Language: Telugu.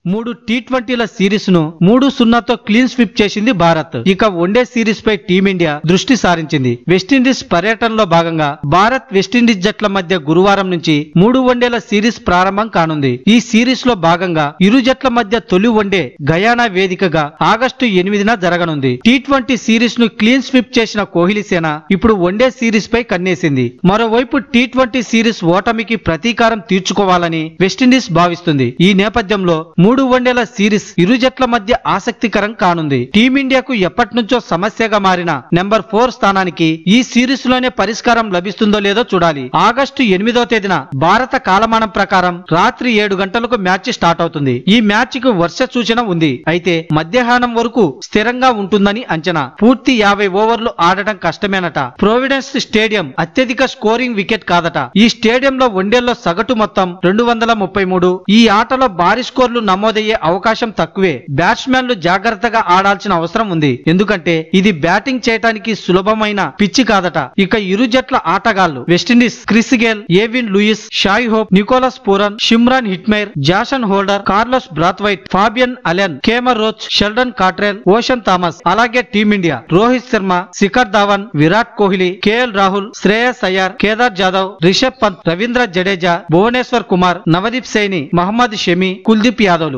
మూడు టీ ట్వంటీల సిరీస్ ను మూడు సున్నాతో క్లీన్ స్వీప్ చేసింది భారత్ ఇక వన్డే సిరీస్ పై టీమిండియా దృష్టి సారించింది వెస్టిండీస్ పర్యటనలో భాగంగా భారత్ వెస్టిండీస్ జట్ల మధ్య గురువారం నుంచి మూడు వన్డేల సిరీస్ ప్రారంభం కానుంది ఈ సిరీస్ లో భాగంగా ఇరు జట్ల మధ్య తొలి వన్డే గయానా వేదికగా ఆగస్టు ఎనిమిదిన జరగనుంది టీ ట్వంటీ సిరీస్ ను క్లీన్ స్వీప్ చేసిన కోహ్లీ సేన ఇప్పుడు వన్డే సిరీస్ పై కన్నేసింది మరోవైపు టీ ట్వంటీ సిరీస్ ఓటమికి ప్రతీకారం తీర్చుకోవాలని వెస్టిండీస్ భావిస్తుంది ఈ నేపథ్యంలో మూడు వన్డేల సిరీస్ ఇరు జట్ల మధ్య ఆసక్తికరం కానుంది టీమిండియాకు ఎప్పటి నుంచో సమస్యగా మారిన నెంబర్ ఫోర్ స్థానానికి ఈ సిరీస్ లోనే పరిష్కారం లభిస్తుందో లేదో చూడాలి ఆగస్టు ఎనిమిదో తేదీన భారత కాలమానం ప్రకారం రాత్రి ఏడు గంటలకు మ్యాచ్ స్టార్ట్ అవుతుంది ఈ మ్యాచ్ కు వర్ష సూచన ఉంది అయితే మధ్యాహ్నం వరకు స్థిరంగా ఉంటుందని అంచనా పూర్తి యాభై ఓవర్లు ఆడటం కష్టమేనట ప్రోవిడెన్స్ స్టేడియం అత్యధిక స్కోరింగ్ వికెట్ కాదట ఈ స్టేడియంలో వన్డేల్లో సగటు మొత్తం రెండు వందల ముప్పై మూడు ఈ ఆటలో భారీ స్కోర్లు నమోదయ్యే అవకాశం తక్కువే బ్యాట్స్మెన్లు జాగ్రత్తగా ఆడాల్సిన అవసరం ఉంది ఎందుకంటే ఇది బ్యాటింగ్ చేయడానికి సులభమైన పిచ్చి కాదట ఇక ఇరు జట్ల ఆటగాళ్లు West Indies Chris Gayle Evin Lewis Shai Hope Nicholas Pooran Shimron Hetmyer Jason Holder Carlos Brathwaite Fabian Allen Kemar Roach Sheldon Cottrell Oshane Thomas అలాగే టీమిండియా రోహిత్ శర్మ శిఖర్ ధావన్ విరాట్ కోహ్లీ కేఎల్ రాహుల్ శ్రేయస్ అయ్యార్ కేదార్ జాదవ్ రిషబ్ పంత్ రవీంద్ర జడేజా భువనేశ్వర్ కుమార్ నవదీప్ సైని మహమ్మద్ షమి కుల్దీప్ యాదవ్లు